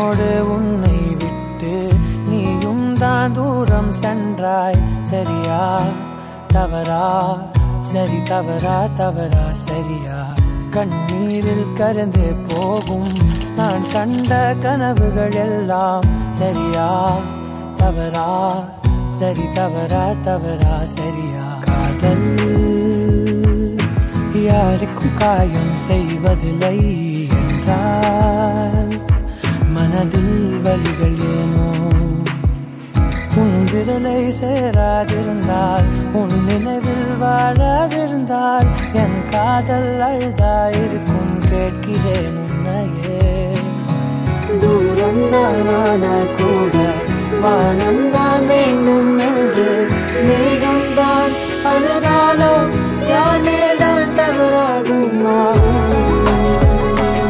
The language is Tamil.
என்னோடு உன்னை விட்டு நீயும் தான் தூரம் சென்றாய் சரியா தவறா சரி தவறா தவறா சரியா கண்ணீரில் கரைந்து போகும் நான் கண்ட கனவுகள் எல்லாம் சரியா தவறா சரி தவறா தவறா சரியா காதல் யாருக்கும் காயம் செய்வதில்லை என்றால் மனதில் வலிகள் ஏனோ உன் விரலை சேராதிருந்தால் உன் நினைவில் வாழாதிருந்தால் என் காதல் அழுதாயிருக்கும் கேட்கிறேன் உன்னையே தூரந்தானால் கூட வானந்தா